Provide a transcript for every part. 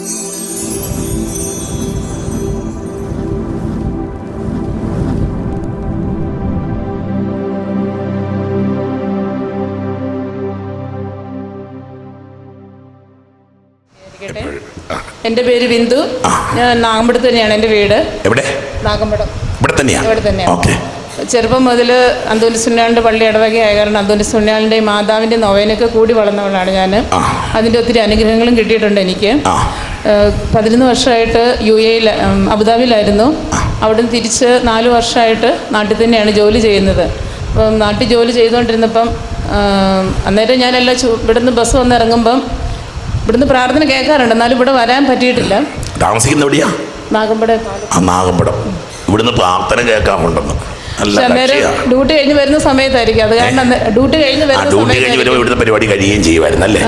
ഇരിക്കട്ടെ. എൻ്റെ പേര് ബിന്ദു ഞാൻ നാഗമ്പടത്ത് തന്നെയാണ് എൻ്റെ വീട് എവിടെ നാഗമ്പടം ഇവിടെ തന്നെയാ ഇവിടെ തന്നെയാണ്. ഓക്കെ ചെറുപ്പം മുതൽ അന്തോണി സുണ്യാളിൻ്റെ പള്ളി ഇടവകയായ കാരണം അന്തോണി സുണ്യാളിൻ്റെയും മാതാവിൻ്റെ നൊവേനൊക്കെ കൂടി വളർന്നവളാണ് ഞാൻ ആ. അതിൻ്റെ ഒത്തിരി അനുഗ്രഹങ്ങളും കിട്ടിയിട്ടുണ്ട് എനിക്ക് ആ ഏഹ് പതിനൊന്ന് വർഷമായിട്ട് യു എയിൽ അബുദാബിയിലായിരുന്നു അവിടുന്ന് തിരിച്ച് നാല് വർഷമായിട്ട് നാട്ടിൽ തന്നെയാണ് ജോലി ചെയ്യുന്നത് അപ്പം നാട്ടിൽ ജോലി ചെയ്തുകൊണ്ടിരുന്നപ്പം ആം, അന്നേരം ഞാനെല്ലാം ചു ഇവിടുന്ന് ബസ് വന്ന് ഇറങ്ങുമ്പം ഇവിടുന്ന് പ്രാർത്ഥന കേൾക്കാറുണ്ട് എന്നാലും ഇവിടെ വരാൻ പറ്റിയിട്ടില്ല താമസിക്കുന്ന എവിടെയാ നാഗമ്പട ആ നാഗമ്പടം ഇവിടുന്ന് പ്രാർത്ഥന കേൾക്കാറുണ്ടെന്ന് നല്ല പക്ഷെ അന്നേരം കക്ഷിയാ ഡ്യൂട്ടി കഴിഞ്ഞ് വരുന്ന സമയത്തായിരിക്കും അത് കാരണം അന്ന് ഡ്യൂട്ടി കഴിഞ്ഞ് ആ വരുന്ന ഡ്യൂട്ടി കഴിഞ്ഞ് വരുമ്പോൾ സമയത്തായിരിക്കും ഇവിടുത്തെ പരിപാടി കഴിയുകയും ചെയ്യുമായിരുന്നു അല്ലേ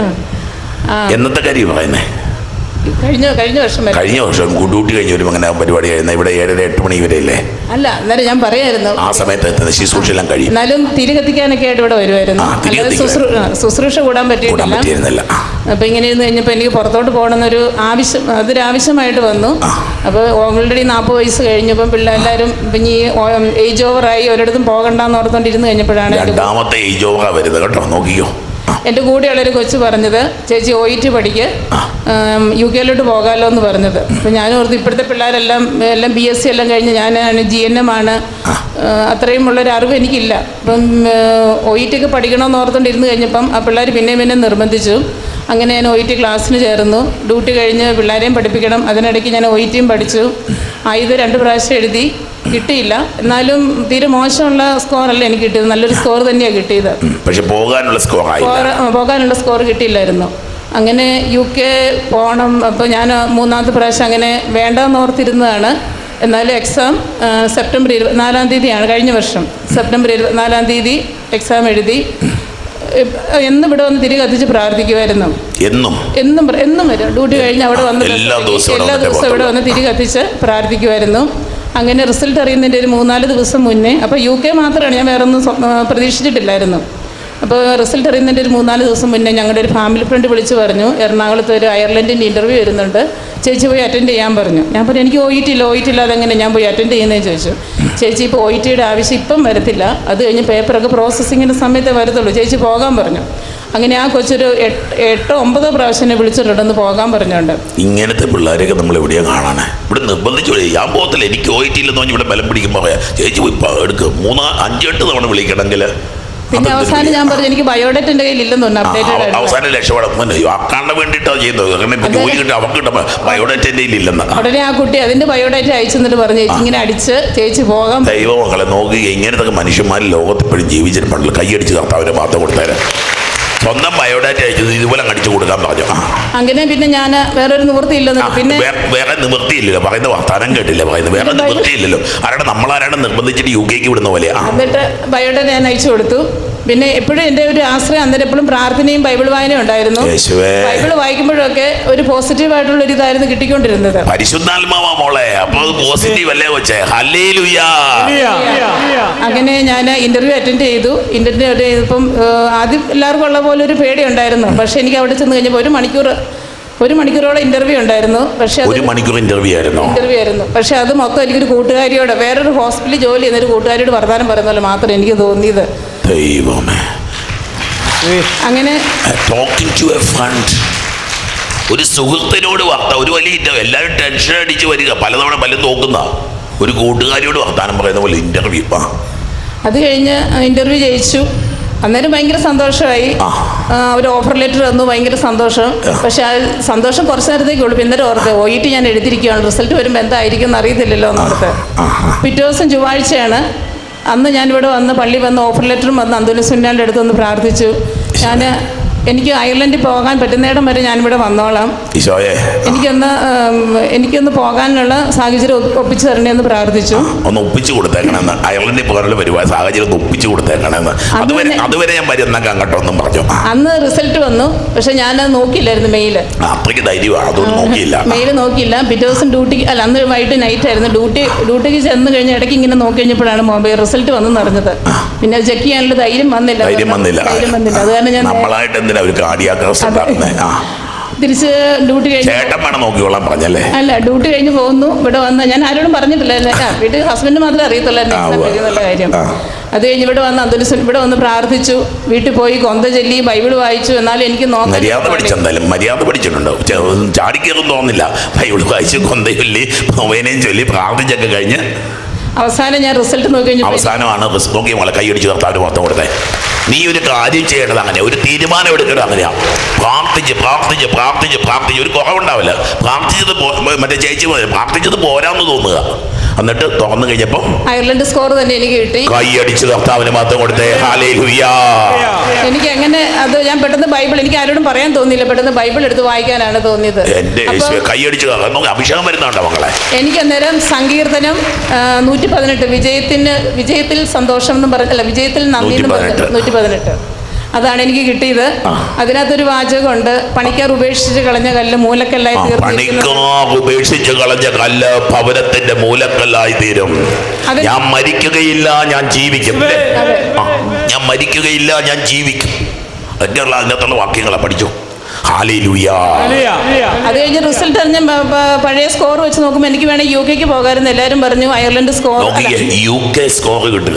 ആ എന്നത്തെ കാര്യം പറയുന്നേ കഴിഞ്ഞ കഴിഞ്ഞ വർഷം വരെ കഴിഞ്ഞ വർഷം ഡ്യൂട്ടി കഴിഞ്ഞ് വരുമ്പോൾ അങ്ങനെ പരിപാടി കഴിയുന്ന ഇവിടെ ഏഴര എട്ട് മണി വരെ അല്ലേ അല്ല അന്നേരം ഞാൻ പറയായിരുന്നു ആ സമയത്ത് എത്തുന്ന ശുശ്രൂഷയെല്ലാം കഴിയും എന്നാലും തിരി കത്തിക്കാനൊക്കെ ആയിട്ട് ഇവിടെ വരുമായിരുന്നു ആ, തിരി അല്ലാതെ കത്തിക്കാൻ. ശുശ്രൂ- ആ, ശുശ്രൂഷ കൂടാൻ കൂടാൻ പറ്റിയിട്ടില്ല പറ്റിയിരുന്നില്ല ആ. അപ്പോൾ ഇങ്ങനെ ഇരുന്ന് കഴിഞ്ഞപ്പോൾ എനിക്ക് പുറത്തോട്ട് പോകണമെന്നൊരു ആവശ്യം അതൊരു ആവശ്യമായിട്ട് വന്നു അപ്പോൾ ഓൾറെഡി നാൽപ്പത് വയസ്സ് കഴിഞ്ഞപ്പം പിള്ളേർ എല്ലാവരും ഇപ്പം ഈ ഏജ് ഓവറായി ഒരിടത്തും പോകണ്ടെന്ന് ഓർത്തോണ്ടിരുന്ന് കഴിഞ്ഞപ്പോഴാണ് എൻ്റെ രണ്ടാമത്തെ ഏജ് ഓവറാ വരുന്നത് കേട്ടോ നോക്കിക്കോ ആ, എൻ്റെ കൂടെയുള്ളൊരു കൊച്ചു പറഞ്ഞത് ചേച്ചി ഒ ഇ ടി പഠിക്ക് ഉം, യു കെയിലോട്ട് പോകാമല്ലോ എന്ന് പറഞ്ഞത് അപ്പം ഞാൻ ഓർത്ത് ഇപ്പോഴത്തെ പിള്ളേരെല്ലാം എല്ലാം ബി എസ് സി എല്ലാം കഴിഞ്ഞ് ഞാനാണ് ജി എൻ എം ആണ് ഏഹ്, അത്രയും ഉള്ളൊരു അറിവ് എനിക്കില്ല അപ്പം ഒ ഇ ടി ഒക്കെ പഠിക്കണമെന്ന് ഓർത്തുകൊണ്ട് ഇരുന്ന് കഴിഞ്ഞപ്പം ആ പിള്ളേർ പിന്നെ പിന്നെ നിർബന്ധിച്ചു അങ്ങനെ ഞാൻ ഒ ഇ ടി ക്ലാസ്സിന് ചേർന്നു ഡ്യൂട്ടി കഴിഞ്ഞ് പിള്ളേരെയും പഠിപ്പിക്കണം അതിനിടയ്ക്ക് ഞാൻ ഒ ഇ ടിയും പഠിച്ചു ആയത് രണ്ട് പ്രാവശ്യം എഴുതി കിട്ടിയില്ല എന്നാലും തീരെ മോശമുള്ള സ്കോറല്ല എനിക്ക് കിട്ടിയത് നല്ലൊരു സ്കോർ തന്നെയാണ് കിട്ടിയത് ഉം. പക്ഷെ പോകാനുള്ള സ്കോർ ആയില്ല സ്കോർ പോകാനുള്ള സ്കോർ കിട്ടിയില്ലായിരുന്നു അങ്ങനെ യു കെ പോകണം അപ്പോൾ ഞാൻ മൂന്നാമത്തെ പ്രാവശ്യം അങ്ങനെ വേണ്ടെന്ന് ഓർത്തിരുന്നതാണ് എന്നാലും എക്സാം ആ, സെപ്റ്റംബർ ഇരുപത്തിനാലാം തീയതിയാണ് കഴിഞ്ഞ വർഷം സെപ്റ്റംബർ ഇരുപത്തിനാലാം തീയതി എക്സാം എഴുതി ഇപ്പ- എന്നും ഇവിടെ വന്ന് തിരികെ കത്തിച്ച് പ്രാർത്ഥിക്കുമായിരുന്നു എന്നും എന്നും പ്ര- എന്നും വരും ഡ്യൂട്ടി കഴിഞ്ഞ് അവിടെ വന്ന് എല്ലാ ബസ് ദിവസവും എല്ലാ വന്നിട്ടേ ദിവസവും ഇവിടെ വന്ന് തിരികെ കത്തിച്ച് പ്രാർത്ഥിക്കുമായിരുന്നു അങ്ങനെ റിസൾട്ട് അറിയുന്നതിൻ്റെ ഒരു മൂന്നാല് ദിവസം മുന്നേ അപ്പോൾ യു കെ മാത്രമാണ് ഞാൻ വേറെ ഒന്നും സ്വപ്ന പ്രതീക്ഷിച്ചിട്ടില്ലായിരുന്നു അപ്പോൾ റിസൾട്ട് അറിയുന്നതിൻ്റെ ഒരു മൂന്നാല് ദിവസം മുന്നേ ഞങ്ങളുടെ ഒരു ഫാമിലി ഫ്രണ്ട് വിളിച്ച് പറഞ്ഞു എറണാകുളത്ത് ഒരു അയർലൻഡിൻ്റെ ഇൻ്റർവ്യൂ വരുന്നുണ്ട് ചേച്ചി പോയി അറ്റൻഡ് ചെയ്യാൻ പറഞ്ഞു ഞാൻ പറഞ്ഞു എനിക്ക് ഒ ഇ ടി ഇല്ല ഒ ഇ ടി ഇല്ലാതെ എങ്ങനെ ഞാൻ പോയി അറ്റൻഡ് ചെയ്യുന്നതെന്ന് ചോദിച്ചു ചേച്ചി ഇപ്പോൾ ഒ ഇ ടിയുടെ ആവശ്യം ഇപ്പം വരത്തില്ല അത് കഴിഞ്ഞ് പേപ്പറൊക്കെ പ്രോസസ്സിങ്ങിൻ്റെ സമയത്തേ വരത്തുള്ളൂ ചേച്ചി പോകാൻ പറഞ്ഞു അങ്ങനെ ആ കൊച്ചൊരു എട്ട് എട്ടോ ഒമ്പതോ പ്രാവശ്യം എന്നെ വിളിച്ചിട്ടുണ്ടെന്ന് പോകാൻ പറഞ്ഞുകൊണ്ട് ഇങ്ങനത്തെ പിള്ളേരെയൊക്കെ നമ്മൾ എവിടെയാ കാണാനേ ഇവിടെ നിർബന്ധിച്ചു വിളി. ഞാൻ പോകത്തില്ല എനിക്ക് പോയിട്ടില്ലെന്ന് പറഞ്ഞ് ഇവിടെ ബലം പിടിക്കുമ്പോൾ പറയാം ചേച്ചി പോയി പ- എടുക്ക് മൂന്നാ അഞ്ചെട്ട് തവണ വിളിക്കണമെങ്കിൽ പിന്നെ അവസാനം ഞാൻ പറഞ്ഞു എനിക്ക് ബയോഡേറ്റ് എൻ്റെ കയ്യിൽ ഇല്ലെന്ന് പറഞ്ഞു അപ്ഡേറ്റഡ് ആയിട്ട് അവസാനം രക്ഷപ്പെടാൻ അക്കാണ്ട് വേണ്ടിയിട്ടാണ് ചെയ്യുന്നത് കാരണം ഇപ്പൊ ജോലി കിട്ടും അവർക്ക് കിട്ടുമ്പോൾ ബയോഡേറ്റ എൻ്റെ ഇല്ലെന്ന് ഉടനെ ആ കുട്ടി അതിന്റെ ബയോഡേറ്റ് അയച്ചു എന്നിട്ട് പറഞ്ഞു ചേച്ചി ഇങ്ങനെ അടിച്ച് ചേച്ചി പോകാൻ ദൈവമക്കളെ നോക്കി ഇങ്ങനത്തെ മനുഷ്യന്മാർ ലോകത്ത് ഇപ്പോഴും ജീവിച്ചിട്ടുണ്ടല്ലോ കൈയടിച്ച് കർത്താവിന് മാത്രം കൊടുത്തേരെ സ്വന്തം ബയോഡാറ്റ അയച്ചത് ഇതുപോലെ അടിച്ചു കൊടുക്കാൻ പറഞ്ഞു ആ. അങ്ങനെ പിന്നെ ഞാൻ വേറൊരു നിവൃത്തിയില്ലെന്ന് ആ, പിന്നെ വേ- വേറെ നിവൃത്തിയില്ലല്ലോ പറയുന്ന വർത്താനം കേട്ടില്ല പറയുന്നത് വേറെ നിവൃത്തിയില്ലല്ലോ ആരാണ് നമ്മളാരാണ് നിർബന്ധിച്ചിട്ട് യു കെക്ക് വിടുന്ന പോലെ ആ എന്നിട്ട് ബയോഡേറ്റ് ഞാൻ അയച്ചു കൊടുത്തു പിന്നെ എപ്പോഴും എൻ്റെ ഒരു ആശ്രയം അന്നേരം എപ്പോഴും പ്രാർത്ഥനയും ബൈബിൾ വായനയും ഉണ്ടായിരുന്നു യേശുവേ ബൈബിൾ വായിക്കുമ്പോഴൊക്കെ ഒരു പോസിറ്റീവ് ആയിട്ടുള്ള ഒരു ഇതായിരുന്നു കിട്ടിക്കൊണ്ടിരുന്നത് പരിശുദ്ധാത്മാവാ മോളെ അപ്പൊ അത് പോസിറ്റീവ് അല്ലേ കൊച്ചേ ഹല്ലേ ലുയാ അങ്ങനെ ഞാൻ ഇന്റർവ്യൂ അറ്റൻഡ് ചെയ്തു ഇന്റർവ്യൂ അറ്റൻഡ് ചെയ്തപ്പം ഏഹ്, ആദ്യം എല്ലാവർക്കും ഉള്ള പോലെ ഒരു പേടി ഉണ്ടായിരുന്നു പക്ഷെ എനിക്ക് അവിടെ ചെന്ന് കഴിഞ്ഞപ്പോൾ ഒരു മണിക്കൂർ ഒരു മണിക്കൂറോളം ഇന്റർവ്യൂ ഉണ്ടായിരുന്നു പക്ഷെ അത് ഒരു മണിക്കൂർ ഇന്റർവ്യൂ ആയിരുന്നോ ഇന്റർവ്യൂ ആയിരുന്നു പക്ഷെ അത് മൊത്തം എനിക്കൊരു കൂട്ടുകാരിയോട് വേറൊരു ഹോസ്പിറ്റലിൽ ജോലി ചെയ്യുന്ന ഒരു കൂട്ടുകാരിയോട് വർത്താനം പറയുന്ന പോലെ മാത്രം എനിക്ക് തോന്നിയത് ദൈവമേ അങ്ങനെ ടോക്കിംഗ് ടു എ ഫ്രണ്ട് ഒരു സുഹൃത്തിനോട് വർത്ത ഒരു വലിയ ഇല്ല എല്ലാവരും ടെൻഷൻ അടിച്ച് വരിക പലതവണ പലതും നോക്കുന്ന ഒരു കൂട്ടുകാരിയോട് വർത്താനം പറയുന്ന പോലെ ഇന്റർവ്യൂ ആ അത് കഴിഞ്ഞ് ഇന്റർവ്യൂ ജയിച്ചു അന്നേരം ഭയങ്കര സന്തോഷമായി ആ. ആ, ഒരു ഓഫർ ലെറ്റർ തന്നു ഭയങ്കര സന്തോഷം പക്ഷെ ആ സന്തോഷം കുറച്ച് നേരത്തേക്ക് ഉള്ളൂ പിന്നെ ഓർത്ത് ഒ ഇ ടി ഞാൻ എടുത്തിരിക്കുകയാണ് റിസൾട്ട് വരുമ്പോൾ എന്തായിരിക്കും എന്ന് അറിയത്തില്ലല്ലോ എന്നോർത്ത് പിറ്റേ ദിവസം ചൊവ്വാഴ്ചയാണ് അന്ന് ഞാനിവിടെ വന്ന് പള്ളി വന്ന് ഓഫർ ലെറ്ററും വന്ന് അന്തോലി സുന്നാലിൻ്റെ അടുത്ത് വന്ന് പ്രാർത്ഥിച്ചു ഞാൻ എനിക്ക് അയർലൻഡിൽ പോകാൻ പറ്റുന്നിടം വരെ ഞാനിവിടെ വന്നോളാം ഈശോയെ എനിക്കൊന്ന് ഉം, എനിക്കൊന്ന് പോകാനുള്ള സാഹചര്യം ഒ- ഒപ്പിച്ചു തരണേന്ന് പ്രാർത്ഥിച്ചു ഒന്ന് ഒപ്പിച്ചു കൊടുത്തേക്കണമെന്ന് അയർലൻഡിൽ പോകാനുള്ള പരിപാടി സാഹചര്യം ഒന്ന് ഒപ്പിച്ചു കൊടുത്തേക്കണമെന്ന് അതുവരെ തന്നെ- അതുവരെ ഞാൻ വരുന്നൊക്കെ അങ്ങോട്ടോ ഒന്നും പറഞ്ഞു ആ, അന്ന് റിസൾട്ട് വന്നു പക്ഷെ ഞാനത് നോക്കിയില്ലായിരുന്നു മെയിൽ അത്രയ്ക്ക് ധൈര്യമാണ് അതൊന്നും നോക്കിയില്ല മെയിൽ നോക്കിയില്ല പിറ്റേ ദിവസം ഡ്യൂട്ടിക്ക് അല്ല അന്ന് വൈകിട്ട് നൈറ്റ് ആയിരുന്നു ഡ്യൂട്ടി ഡ്യൂട്ടിക്ക് ചെന്ന് കഴിഞ്ഞ ഇടയ്ക്ക് ഇങ്ങനെ നോക്കി കഴിഞ്ഞപ്പോഴാണ് മൊബൈൽ റിസൾട്ട് വന്നെന്ന് അറിഞ്ഞത് പിന്നെ ചെക്ക് ചെയ്യാനുള്ള ധൈര്യം വന്നില്ല ധൈര്യം വന്നില്ല ധൈര്യം വന്നില്ല അത് കാരണം ഞാൻ നമ്മളായിട്ട് എന്തിനാ ഒരു കാർഡിയാക്രസ് ഉണ്ടാക്കുന്നത് ആ തിരിച്ച് ഡ്യൂട്ടി കഴിഞ്ഞ് ചേട്ടൻ വേണം നോക്കിക്കോളാൻ പറഞ്ഞല്ലേ അല്ല ഡ്യൂട്ടി കഴിഞ്ഞ് പോകുന്നു ഇവിടെ വന്ന് ഞാൻ ആരോടും പറഞ്ഞിട്ടില്ല എന്നെ- ആ, വീട്ടിൽ ഹസ്ബൻഡ് മാത്രമേ അറിയത്തുള്ളൂ എന്നെ ആ, exam ഉവ്വ. എഴുതിയെന്നുള്ള കാര്യം ആ. അത് കഴിഞ്ഞ് ഇവിടെ വന്ന് അന്തരിച്ചു ഇവിടെ വന്ന് പ്രാർത്ഥിച്ചു വീട്ടിൽ പോയി കൊന്ത ചൊല്ലി ബൈബിൾ വായിച്ചു എന്നാലും എനിക്ക് നോക്കാൻ മര്യാദ പഠിച്ചെന്തായാലും മര്യാദ പഠിച്ചിട്ടുണ്ടോ ചാടിക്കയറും തോന്നില്ല ബൈബിൾ വായിച്ച് കൊന്തയൊല്ലി നൊവേനയും ചൊല്ലി പ്രാർത്ഥിച്ചൊക്കെ കഴിഞ്ഞ് അവസാനം ഞാൻ റിസൾട്ട് നോക്കി കഴിഞ്ഞപ്പോൾ അവസാനമാണ് റിസ് നോക്കി മോളെ കൈയടിച്ച് കർത്താവിന് മൊത്തം കൊടുത്തേ നീ ഒരു കാര്യം ചെയ്യേണ്ടത് അങ്ങനെ ഒരു തീരുമാനം എടുക്കേണ്ടത് അങ്ങനെയാ പ്രാർത്ഥിച്ച് പ്രാർത്ഥിച്ച് പ്രാർത്ഥിച്ച് പ്രാർത്ഥിച്ച് ഒരു കുറവുണ്ടാവില്ല പ്രാർത്ഥിച്ചത് പോ- മറ്റേ ചേച്ചി പോലെ പ്രാർത്ഥിച്ചത് പോരാന്ന് തോന്നുക എന്നിട്ട് തുറന്നു കഴിഞ്ഞപ്പം അയർലൻഡ് സ്കോർ തന്നെ എനിക്ക് കിട്ടി കൈയടിച്ച് കർത്താവിന് മൊത്തം കൊടുത്തേ ഹാലേ എനിക്ക് അങ്ങനെ അത് ഞാൻ പെട്ടെന്ന് ബൈബിൾ എനിക്ക് ആരോടും പറയാൻ തോന്നിയില്ല പെട്ടെന്ന് ബൈബിൾ എടുത്ത് വായിക്കാനാണ് തോന്നിയത് എന്റെ അപ്പം യേശുവേ, കൈയടിച്ച് നോക്കി അഭിഷേകം വരുന്നുണ്ടോ മക്കളെ എനിക്ക് അന്നേരം സങ്കീർത്തനം നൂറ്റി പതിനെട്ട് വിജയത്തിന് വിജയത്തിൽ സന്തോഷം എന്ന് പറഞ്ഞല്ല വിജയത്തിൽ നന്ദി എന്ന് പറഞ്ഞു 118. നൂറ്റി പതിനെട്ട് അതാണ് എനിക്ക് കിട്ടിയത് ആ. അതിനകത്തൊരു വാചകമുണ്ട് പണിക്കാർ ഉപേക്ഷിച്ച് കളഞ്ഞ കല്ല് മൂലക്കല്ലായി ആ, തീർന്നിരിക്കുന്നു പണിക്കാർ ഉപേക്ഷിച്ച് കളഞ്ഞ കല്ല് ഭവനത്തിന്റെ മൂലക്കല്ലായി തീരും അത് ഞാൻ മരിക്കുകയില്ല ഞാൻ ജീവിക്കും അല്ലേ? അതെ. ആ, ഞാൻ മരിക്കുകയില്ല ഞാൻ ജീവിക്കും ഒക്കെയുള്ള അതിനകത്തുള്ള വാക്യങ്ങളെ പഠിച്ചു ഹാലേലൂയാ അത് കഴിഞ്ഞ് റിസൾട്ട് അറിഞ്ഞ പ- പ- പഴയ സ്കോർ വെച്ച് നോക്കുമ്പോൾ എനിക്ക് വേണമെങ്കിൽ യു കെക്ക് പോകാമായിരുന്നു എല്ലാവരും പറഞ്ഞു അയർലൻഡ് സ്കോർ നോക്കിയേ യു കെ സ്കോർ കിട്ടുക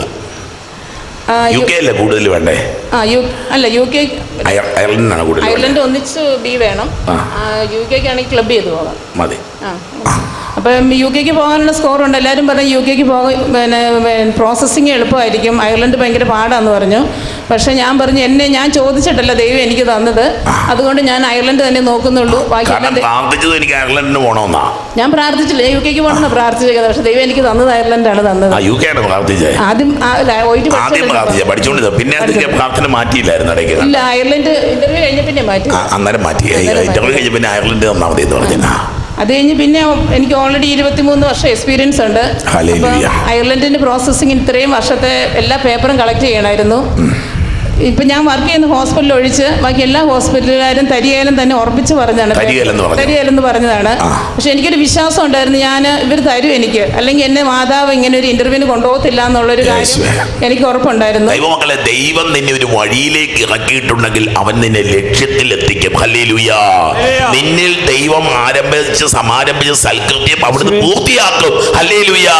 യു കെ അല്ലേ കൂടുതൽ വേണ്ടേ ആ യു അല്ല യു കെ അയർ- അയർലൻഡിനാണ് കൂടുതൽ വേണ്ടേ? അയർലൻഡ് ഒന്നിച്ച് ബി വേണം ആ. യു കെക്ക് ആണെങ്കിൽ ക്ലബ് ചെയ്ത് പോകാം മതി ആ അപ്പം യു കെക്ക് പോകാനുള്ള സ്കോർ ഉണ്ട് എല്ലാവരും പറഞ്ഞു യു കെക്ക് പോകാൻ പിന്നെ പ്രോസസ്സിങ് എളുപ്പമായിരിക്കും അയർലൻഡ് ഭയങ്കര പാടാന്ന് പറഞ്ഞു പക്ഷേ ഞാൻ പറഞ്ഞു എന്നെ ഞാൻ ചോദിച്ചിട്ടല്ല ദൈവം എനിക്ക് തന്നത് അതുകൊണ്ട് ഞാൻ അയർലൻഡ് തന്നെ നോക്കുന്നുള്ളൂ ബാക്കി കാരണം എല്ലാം ദൈ- പ്രാർത്ഥിച്ചത് എനിക്ക് അയർലൻഡിന് പോകണമെന്നാ ഞാൻ പ്രാർത്ഥിച്ചില്ല യു കെക്ക് പോകണമെന്ന് പ്രാർത്ഥിച്ചേക്കുന്നത് പക്ഷേ ദൈവം എനിക്ക് തന്നത് അയർലൻഡാണ് തന്നത് ആ യു കെ ആണ് പ്രാർത്ഥിച്ചത് ആദ്യം ആ, അല്ല, ഒയിറ്റ് ആദ്യം പഠിച്ചോണ്ടിരുന്നപ്പോൾ. പ്രാർത്ഥിച്ച പഠിച്ചുകൊണ്ടിരുന്നത് പിന്നെ അതിന്റെ പ്രാർത്ഥന മാറ്റിയില്ലായിരുന്നു ഇടയ്ക്ക് ഇല്ല അയർലൻഡ് ഇന്റർവ്യൂ കഴിഞ്ഞ പിന്നെ മാറ്റി ആ, അന്നേരം മാറ്റി അന്നേരം മാറ്റി. ഇന്റർവ്യൂ കഴിഞ്ഞ് പിന്നെ അയർലൻഡ് തന്നാ മതി എന്ന് പറഞ്ഞാ അത് കഴിഞ്ഞ് പിന്നെ എനിക്ക് ഓൾറെഡി ഇരുപത്തിമൂന്ന് വർഷം എക്സ്പീരിയൻസ് ഉണ്ട് ഹല്ലേലൂയ. അപ്പം അയർലൻഡിന്റെ പ്രോസസ്സിങ് ഇത്രയും വർഷത്തെ എല്ലാ പേപ്പറും കളക്ട് ചെയ്യണമായിരുന്നു ഇപ്പം ഞാൻ വർക്ക് ചെയ്യുന്ന ഹോസ്പിറ്റലിൽ ഒഴിച്ച് ബാക്കി എല്ലാ ഹോസ്പിറ്റലുകാരും തരികയിലും തന്നെ ഉറപ്പിച്ച് പറഞ്ഞാണ് തരികയിലെന്ന് പറഞ്ഞു. തരികയിലെന്ന് പറഞ്ഞതാണ് ആ. പക്ഷെ എനിക്കൊരു വിശ്വാസം ഉണ്ടായിരുന്നു ഞാൻ ഇവർ തരും എനിക്ക് അല്ലെങ്കിൽ എന്നെ മാതാവ് ഇങ്ങനെ ഒരു ഇന്റർവ്യൂവിന് കൊണ്ടുപോകത്തില്ല എന്നുള്ളൊരു കാര്യം യേശുവേ. എനിക്ക് ഉറപ്പുണ്ടായിരുന്നു ദൈവമക്കളെ ദൈവം നിന്നെ ഒരു വഴിയിലേക്ക് ഇറക്കിയിട്ടുണ്ടെങ്കിൽ അവൻ നിന്നെ ലക്ഷ്യത്തിൽ എത്തിക്കും ഹല്ലേലൂയാ നിന്നിൽ ദൈവം ആരംഭിച്ച് സമാരംഭിച്ച സൽകൃത്യം അവിടുന്ന് പൂർത്തിയാക്കും ഹല്ലേലൂയാ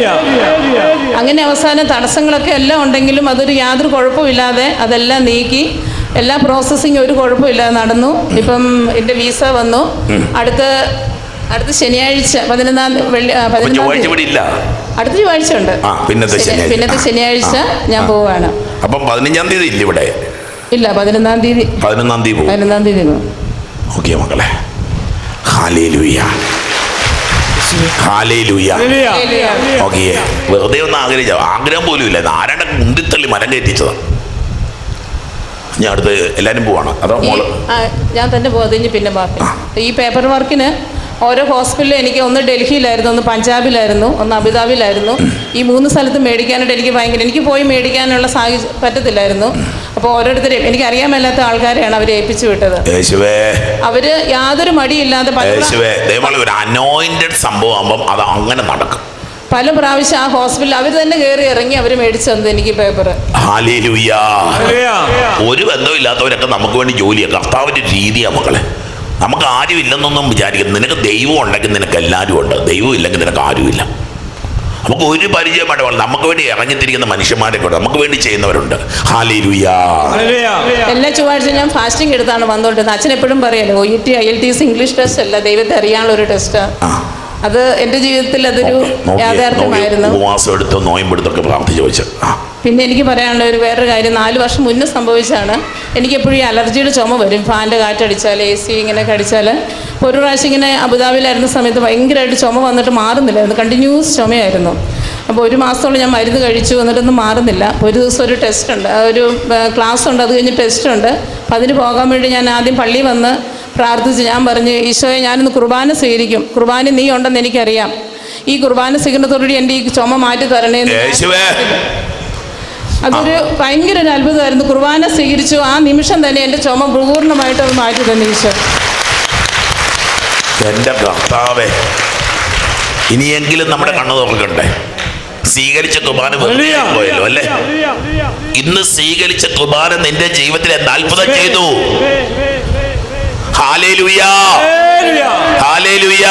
അങ്ങനെ അവസാനം തടസ്സങ്ങളൊക്കെ എല്ലാം ഉണ്ടെങ്കിലും അതൊരു യാതൊരു കുഴപ്പമില്ലാതെ അതെല്ലാം നീക്കി എല്ലാ പ്രോസസ്സിങ് ഒരു കുഴപ്പമില്ലാതെ നടന്നു ഇപ്പം എൻ്റെ വീസ വന്നു അടുത്ത അടുത്ത ശനിയാഴ്ച പതിനൊന്നാം തീ- വെള്ളി ആ, അപ്പൊ പതിനൊന്നാം ചൊവ്വാഴ്ച തീയതി ഇവിടെ ഇല്ല അടുത്ത ചൊവ്വാഴ്ച ഉണ്ട് ആ, പിന്നത്തെ ശനി- ശനിയാഴ്ച. പിന്നത്തെ ആ. ശനിയാഴ്ച ആ. ഞാൻ ആ. പോവാണ് അപ്പം പതിനഞ്ചാം തീയതി ഇല്ല ഇവിടെ ഇല്ല പതിനൊന്നാം തീയതി പതിനൊന്നാം തീയതി പോകും പതിനൊന്നാം തീയതി പോകും ഓക്കെ മക്കളെ ഹാലേലൂയ ഹാലേലൂയ ഓക്കെ വെറുതെ ഒന്ന് ആഗ്രഹിച്ച ആഗ്രഹം പോലും ഇല്ല ആരാണ്ട് മുന്തിത്തള്ളി മരം കയറ്റിച്ചതാണ് ഞാൻ അടുത്ത് എല്ലാവരും പോവാണ് അതോ ഈ മോള് ആ, ഞാൻ തന്നെ പോകും അതിന് പിന്നെ ബാക്കി ഈ പേപ്പർ വർക്കിന് ഓരോ ഹോസ്പിറ്റലിൽ എനിക്ക് ഒന്ന് ഡൽഹിയിലായിരുന്നു ഒന്ന് പഞ്ചാബിലായിരുന്നു ഒന്ന് അബുദാബിയിലായിരുന്നു ഈ മൂന്ന് സ്ഥലത്ത് മേടിക്കാനായിട്ട് എനിക്ക് ഭയങ്കര എനിക്ക് പോയി മേടിക്കാനുള്ള സാഹചര്യം പറ്റത്തില്ലായിരുന്നു അപ്പോൾ ഓരോരുത്തരെയും എനിക്ക് അറിയാൻ മേലാത്ത ആൾക്കാരെയാണ് അവരെ ഏൽപ്പിച്ചു വിട്ടത് യേശുവേ അവര് യാതൊരു മടിയില്ലാതെ പല യേശുവേ ദയവാളി ഒരു അനോയിന്റഡ് സംഭവം ആകുമ്പം അത് അങ്ങനെ നടക്കും പല പ്രാവശ്യം ആ ഹോസ്പിറ്റലിൽ അവർ തന്നെ കയറി ഇറങ്ങി അവർ മേടിച്ചു തന്നത് എനിക്ക് പേപ്പർ ഹാലേലൂയ ഒരു ബന്ധമില്ലാത്തവരൊക്കെ നമുക്ക് വേണ്ടി ജോലിയാണ് കർത്താവിൻ്റെ രീതിയാണ് മക്കളെ നമുക്ക് ആരും ഇല്ലെന്നൊന്നും വിചാരിക്കും നിനക്ക് ദൈവം ഉണ്ടെങ്കിൽ നിനക്ക് എല്ലാവരും ഉണ്ട് ദൈവം ഇല്ലെങ്കിൽ നിനക്ക് ആരുമില്ല നമുക്ക് ഒരു പരിചയമായിട്ട് വേണം നമുക്ക് വേണ്ടി ഇറങ്ങിത്തിരിക്കുന്ന മനുഷ്യന്മാരെ കൊണ്ട് നമുക്ക് വേണ്ടി ചെയ്യുന്നവരുണ്ട് ഹാലേലൂയ എല്ലാ ചൊവ്വാഴ്ച ഞാൻ ഫാസ്റ്റിംഗ് എടുത്താണ് വന്നുകൊണ്ടിരുന്നത് അച്ഛൻ എപ്പോഴും പറയല്ലോ O E T I L T S English test അല്ല ദൈവത്തെ അറിയാനുള്ള ഒരു ടെസ്റ്റാണ് ആ അത് എൻ്റെ ജീവിതത്തിൽ അതൊരു യാഥാർത്ഥ്യമായിരുന്നു ഉപവാസം എടുത്ത് നോയമ്പെടുത്തൊക്കെ പ്രാർത്ഥിച്ചു വെച്ച് ആ പിന്നെ എനിക്ക് പറയാനുള്ള ഒരു വേറൊരു കാര്യം നാല് വർഷം മുന്നേ സംഭവിച്ചാണ് എനിക്കെപ്പോഴും ഈ അലർജിയുടെ ചുമ വരും ഫാൻ്റെ കാറ്റടിച്ചാൽ എ സി ഇങ്ങനെ കടിച്ചാൽ അപ്പോൾ ഒരു പ്രാവശ്യം ഇങ്ങനെ അബുദാബിയിലായിരുന്ന സമയത്ത് ഭയങ്കരമായിട്ട് ചുമ വന്നിട്ട് മാറുന്നില്ലായിരുന്നു കണ്ടിന്യൂസ് ചുമയായിരുന്നു അപ്പോൾ ഒരു മാസത്തോളം ഞാൻ മരുന്ന് കഴിച്ചു എന്നിട്ടൊന്നും മാറുന്നില്ല അപ്പോൾ ഒരു ദിവസം ഒരു ടെസ്റ്റ് ഉണ്ട് ആ ഒരു ക്ലാസ് ഉണ്ട് അത് കഴിഞ്ഞ് ടെസ്റ്റ് ഉണ്ട് അപ്പോൾ അതിന് പോകാൻ വേണ്ടി ഞാൻ ആദ്യം പള്ളി വന്ന് പ്രാർത്ഥിച്ച് ഞാൻ പറഞ്ഞു ഈശോയെ ഞാനിന്ന് കുർബാന സ്വീകരിക്കും കുർബാന നീ ഉണ്ടെന്ന് എനിക്കറിയാം ഈ കുർബാന സ്വീകരണത്തോടുകൂടി എൻ്റെ ഈ ചുമ മാറ്റി തരണേ എന്ന് ഞാൻ യേശുവേ അതൊരു ഭയങ്കര ഒരു അത്ഭുതമായിരുന്നു കുർബാന സ്വീകരിച്ചു ആ നിമിഷം തന്നെ എൻ്റെ ചുമ പൂർണ്ണമായിട്ട് അത് മാറ്റി തന്നെ ഈശോ എൻ്റെ കർത്താവേ ഇനിയെങ്കിലും നമ്മുടെ കണ്ണ് തുറക്കണ്ടേ സ്വീകരിച്ച കുർബാന വെറുതെ പോയല്ലോ അല്ലേ ഇന്ന് സ്വീകരിച്ച കുർബാന നിന്റെ ജീവിതത്തിൽ എന്ത് അത്ഭുതം ചെയ്തു ഹാലേലുയാ ഹാലേലുയാ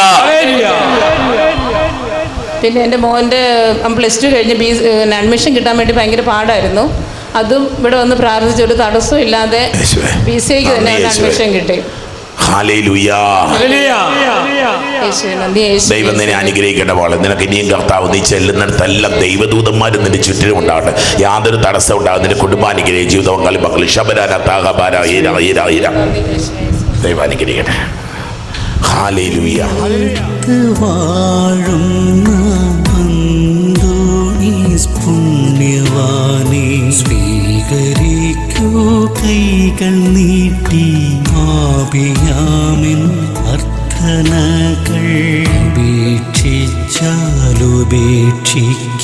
പിന്നെ എൻ്റെ മോൻ്റെ പ്ലസ് ടു കഴിഞ്ഞ് ബി അഡ്മിഷൻ കിട്ടാൻ വേണ്ടി ഭയങ്കര പാടായിരുന്നു അതും ഇവിടെ വന്ന് പ്രാർത്ഥിച്ച് ഒരു തടസ്സം ഇല്ലാതെ യേശുവേ. ബി സി ഐക്ക് തന്നെ നന്ദി യേശുവേ. അഡ്മിഷൻ കിട്ടി ഹാലേലുയാ യേശുവേ, നന്ദി യേശു ദൈവം നിന്നെ അനുഗ്രഹിക്കട്ടെ പോലെ നിനക്ക് ഇനിയും കർത്താവ് നീ ചെല്ലുന്നിടത്തെല്ലാം ദൈവദൂതന്മാരും നിന്റെ ചുറ്റിലും ഉണ്ടാവട്ടെ യാതൊരു തടസ്സം ഉണ്ടാകും നിന്റെ കുടുംബം അനുഗ്രഹിക്കും ജീവിതം കളി മക്കൾ ശബരാന താകബാര ഈര ഈര ഈര നന്ദി യേശുവേ. ദൈവം അനുഗ്രഹിക്കട്ടെ ഹാലേലുയ വാഴുന്ന അന്തോണീസ് പുണ്യവാനെ സ്വീകരിക്കൂ കൈകൾ നീട്ടി ആപിയാമിൻ അർത്ഥനകൾ ഉപേക്ഷിച്ചാലുപേക്ഷിക്ക